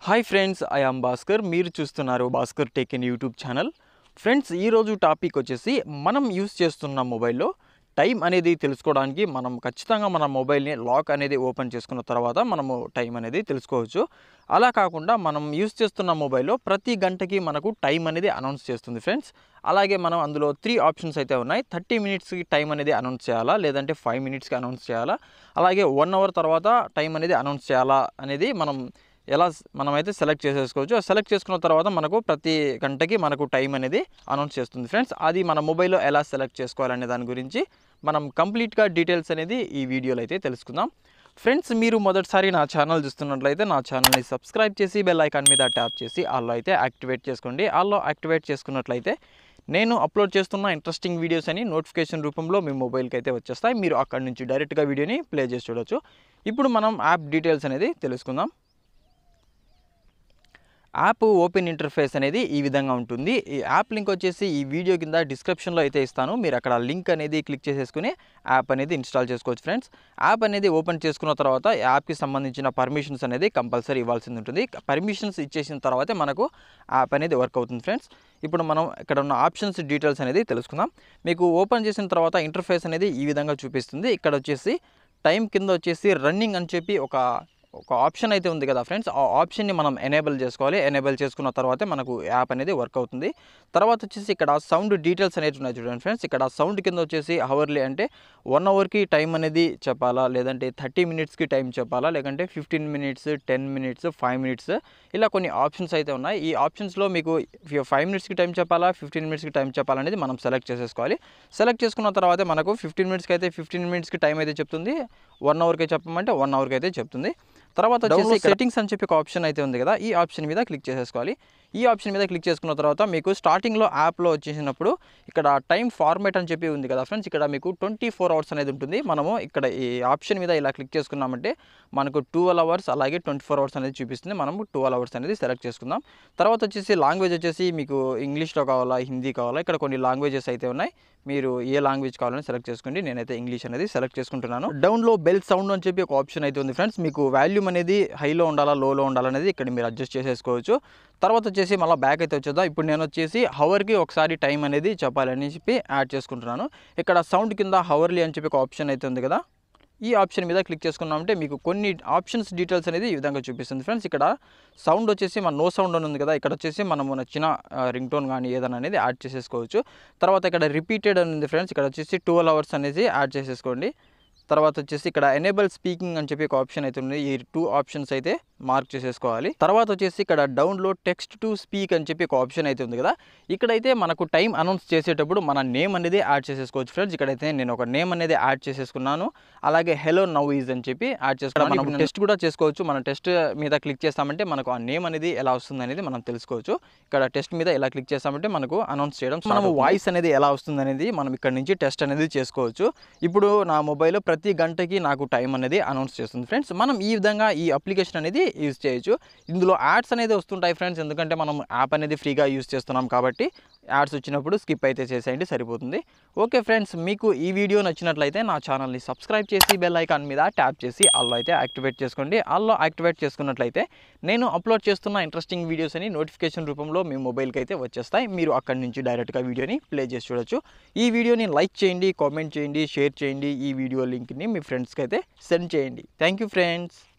hi friends I am Bhaskar మీరు చూస్తున్నారు Bhaskar take in YouTube channel friends ఈరోజు టాపిక్ వచ్చేసి మనం యూస్ చేస్తున్న మొబైల్లో టైం అనేది తెలుసుకోవడానికి మనం ఖచ్చితంగా మన మొబైల్ని లాక్ అనేది ఓపెన్ చేసుకున్న తర్వాత మనము టైం అనేది తెలుసుకోవచ్చు అలా కాకుండా మనం యూస్ చేస్తున్న మొబైల్లో ప్రతి గంటకి మనకు టైం అనేది అనౌన్స్ చేస్తుంది ఫ్రెండ్స్ అలాగే మనం అందులో త్రీ ఆప్షన్స్ అయితే ఉన్నాయి థర్టీ మినిట్స్కి టైం అనేది అనౌన్స్ చేయాలా లేదంటే ఫైవ్ మినిట్స్కి అనౌన్స్ చేయాలా అలాగే వన్ అవర్ తర్వాత టైం అనేది అనౌన్స్ చేయాలా అనేది మనం ఎలా స్- మనమైతే సెలెక్ట్ చేసేసుకోవచ్చు సెలెక్ట్ చేసుకున్న తర్వాత మనకు ప్రతి గంటకి మనకు టైం అనేది అనౌన్స్ చేస్తుంది ఫ్రెండ్స్ అది మన మొబైల్లో ఎలా సెలెక్ట్ చేసుకోవాలనే దాని గురించి మనం కంప్లీట్గా డీటెయిల్స్ అనేది ఈ వీడియోలో అయితే తెలుసుకుందాం ఫ్రెండ్స్ మీరు మొదటిసారి నా ఛానల్ చూస్తున్నట్లయితే నా ఛానల్ని సబ్స్క్రైబ్ చేసి బెల్ ఐకాన్ మీద ట్యాప్ చేసి ఆల్లో అయితే యాక్టివేట్ చేసుకోండి ఆల్లో యాక్టివేట్ చేసుకున్నట్లయితే నేను అప్లోడ్ చేస్తున్న ఇంట్రెస్టింగ్ వీడియోస్ అని నోటిఫికేషన్ రూపంలో మీ మొబైల్కి అయితే వచ్చేస్తాయి మీరు అక్కడి నుంచి డైరెక్ట్గా వీడియోని ప్లే చేసి చూడొచ్చు ఇప్పుడు మనం యాప్ డీటెయిల్స్ అనేది తెలుసుకుందాం యాప్ ఓపెన్ ఇంటర్ఫేస్ అనేది ఈ విధంగా ఉంటుంది ఈ యాప్ లింక్ వచ్చేసి ఈ వీడియో కింద డిస్క్రిప్షన్లో అయితే ఇస్తాను మీరు అక్కడ లింక్ అనేది క్లిక్ చేసేసుకుని యాప్ అనేది ఇన్స్టాల్ చేసుకోవచ్చు ఫ్రెండ్స్ యాప్ అనేది ఓపెన్ చేసుకున్న తర్వాత యాప్కి సంబంధించిన పర్మిషన్స్ అనేది కంపల్సరీ ఇవ్వాల్సి ఉంటుంది పర్మిషన్స్ ఇచ్చేసిన తర్వాతే మనకు యాప్ అనేది వర్క్ అవుతుంది ఫ్రెండ్స్ ఇప్పుడు మనం ఇక్కడ ఉన్న ఆప్షన్స్ డీటెయిల్స్ అనేది తెలుసుకుందాం మీకు ఓపెన్ చేసిన తర్వాత ఇంటర్ఫేస్ అనేది ఈ విధంగా చూపిస్తుంది ఇక్కడ వచ్చేసి టైం కింద వచ్చేసి రన్నింగ్ అని చెప్పి ఒక ఒక ఆప్షన్ అయితే ఉంది కదా ఫ్రెండ్స్ ఆ ఆప్షన్ని మనం ఎనేబుల్ చేసుకోవాలి ఎనేబుల్ చేసుకున్న తర్వాతే మనకు యాప్ అనేది వర్క్ అవుతుంది తర్వాత వచ్చేసి ఇక్కడ సౌండ్ డీటెయిల్స్ అనేవి ఉన్నాయి చూడండి ఫ్రెండ్స్ ఇక్కడ సౌండ్ కింద వచ్చేసి హవర్లీ అంటే వన్ అవర్కి టైం అనేది చెప్పాలా లేదంటే థర్టీ మినిట్స్కి టైం చెప్పాలా లేదంటే fifteen minutes ten minutes five minutes ఇలా కొన్ని ఆప్షన్స్ అయితే ఉన్నాయి ఈ ఆప్షన్స్లో మీకు ఫైవ్ మినిట్స్కి టైం చెప్పాలా ఫిఫ్టీన్ మినిట్స్కి టైం చెప్పాలనేది మనం సెలెక్ట్ చేసేసుకోవాలి సెలెక్ట్ చేసుకున్న తర్వాత మనకు ఫిఫ్టీన్ మినిట్స్కి అయితే ఫిఫ్టీన్ మినిట్స్కి టైం అయితే చెప్తుంది వన్ అవర్కి చెప్పమంటే వన్ అవర్కి అయితే చెప్తుంది తర్వాత వచ్చేసి సెట్టింగ్స్ అని చెప్పి ఒక ఆప్షన్ అయితే ఉంది కదా ఈ ఆప్షన్ మీద క్లిక్ చేసేసుకోవాలి ఈ ఆప్షన్ మీద క్లిక్ చేసుకున్న తర్వాత మీకు స్టార్టింగ్లో యాప్లో వచ్చేసినప్పుడు ఇక్కడ టైం ఫార్మేట్ అని చెప్పి ఉంది కదా ఫ్రెండ్స్ ఇక్కడ మీకు ట్వంటీ ఫోర్ అవర్స్ అనేది ఉంటుంది మనము ఇక్కడ ఈ ఆప్షన్ మీద ఇలా క్లిక్ చేసుకున్నామంటే మనకు ట్వెల్వ్ అవర్స్ అలాగే ట్వంటీ ఫోర్ అవర్స్ అనేది చూపిస్తుంది మనము ట్వెల్వ్ అవర్స్ అనేది సెలెక్ట్ చేసుకుందాం తర్వాత వచ్చేసి లాంగ్వేజ్ వచ్చేసి మీకు ఇంగ్లీష్లో కావాలా హిందీ కావాలా ఇక్కడ కొన్ని లాంగ్వేజెస్ అయితే ఉన్నాయి మీరు ఏ లాంగ్వేజ్ కావాలని సెలెక్ట్ చేసుకోండి నేనైతే ఇంగ్లీష్ అనేది సెలెక్ట్ చేసుకుంటున్నాను డౌన్లో బెల్ సౌండ్ అని చెప్పి ఒక ఆప్షన్ అయితే ఉంది ఫ్రెండ్స్ మీకు వాల్యూమ్ అనేది హైలో ఉండాలా లోలో ఉండాలనేది ఇక్కడ మీరు అడ్జస్ట్ చేసేసుకోవచ్చు తర్వాత వచ్చేసి మళ్ళీ బ్యాక్ అయితే వచ్చేద్దాం ఇప్పుడు నేను వచ్చేసి హవర్కి ఒకసారి టైం అనేది చెప్పాలని చెప్పి యాడ్ చేసుకుంటున్నాను ఇక్కడ సౌండ్ కింద హవర్లీ అని చెప్పి ఒక ఆప్షన్ అయితే ఉంది కదా ఈ ఆప్షన్ మీద క్లిక్ చేసుకున్నామంటే మీకు కొన్ని ఆప్షన్స్ డీటెయిల్స్ అనేది ఈ విధంగా చూపిస్తుంది ఫ్రెండ్స్ ఇక్కడ సౌండ్ వచ్చేసి మన నో సౌండ్ అని ఉంది కదా ఇక్కడ వచ్చేసి మనము నచ్చిన రింగ్ టోన్ కానీ ఏదైనా అనేది యాడ్ చేసేసుకోవచ్చు తర్వాత ఇక్కడ రిపీటెడ్ అని ఉంది ఫ్రెండ్స్ ఇక్కడ వచ్చేసి ట్వెల్వ్ అవర్స్ అనేది యాడ్ చేసేసుకోండి తర్వాత వచ్చేసి ఇక్కడ ఎనేబుల్ స్పీకింగ్ అని చెప్పి ఒక ఆప్షన్ అయితే ఉంది ఈ టూ ఆప్షన్స్ అయితే మార్క్ చేసేసుకోవాలి తర్వాత వచ్చేసి ఇక్కడ డౌన్లోడ్ టెక్స్ట్ టు స్పీక్ అని చెప్పి ఒక ఆప్షన్ అయితే ఉంది కదా ఇక్కడైతే మనకు టైం అనౌన్స్ చేసేటప్పుడు మన నేమ్ అనేది యాడ్ చేసేసుకోవచ్చు ఫ్రెండ్స్ ఇక్కడైతే నేను ఒక నేమ్ అనేది యాడ్ చేసేసుకున్నాను అలాగే హెలో నవ్ ఈజ్ అని చెప్పి యాడ్ చేసుకున్నాను మనం టెస్ట్ కూడా చేసుకోవచ్చు మన టెస్ట్ మీద క్లిక్ చేస్తామంటే మనకు ఆ నేమ్ అనేది ఎలా వస్తుంది అనేది మనం తెలుసుకోవచ్చు ఇక్కడ టెస్ట్ మీద ఎలా క్లిక్ చేస్తామంటే మనకు అనౌన్స్ చేయడం మనము వాయిస్ అనేది ఎలా వస్తుంది అనేది మనం ఇక్కడ నుంచి టెస్ట్ అనేది చేసుకోవచ్చు ఇప్పుడు నా మొబైల్లో ప్రతి గంటకి నాకు టైం అనేది అనౌన్స్ చేస్తుంది ఫ్రెండ్స్ మనం ఈ విధంగా ఈ అప్లికేషన్ అనేది యూజ్ చేయొచ్చు ఇందులో యాడ్స్ అనేది వస్తుంటాయి ఫ్రెండ్స్ ఎందుకంటే మనం యాప్ అనేది ఫ్రీగా యూజ్ చేస్తున్నాం కాబట్టి యాడ్స్ వచ్చినప్పుడు స్కిప్ అయితే చేసేయండి సరిపోతుంది ఓకే ఫ్రెండ్స్ మీకు ఈ వీడియో నచ్చినట్లయితే నా ఛానల్ని సబ్స్క్రైబ్ చేసి బెల్ ఐకాన్ మీద ట్యాప్ చేసి అల్లో అయితే యాక్టివేట్ చేసుకోండి అల్లో యాక్టివేట్ చేసుకున్నట్లయితే నేను అప్లోడ్ చేస్తున్న ఇంట్రెస్టింగ్ వీడియోస్ అని నోటిఫికేషన్ రూపంలో మీ మొబైల్కి అయితే వచ్చేస్తాయి మీరు అక్కడి నుంచి డైరెక్ట్గా వీడియోని ప్లే చేసి చూడొచ్చు ఈ వీడియోని లైక్ చేయండి కామెంట్ చేయండి షేర్ చేయండి ఈ వీడియో లింక్ని మీ ఫ్రెండ్స్కి అయితే సెండ్ చేయండి థ్యాంక్ యూ ఫ్రెండ్స్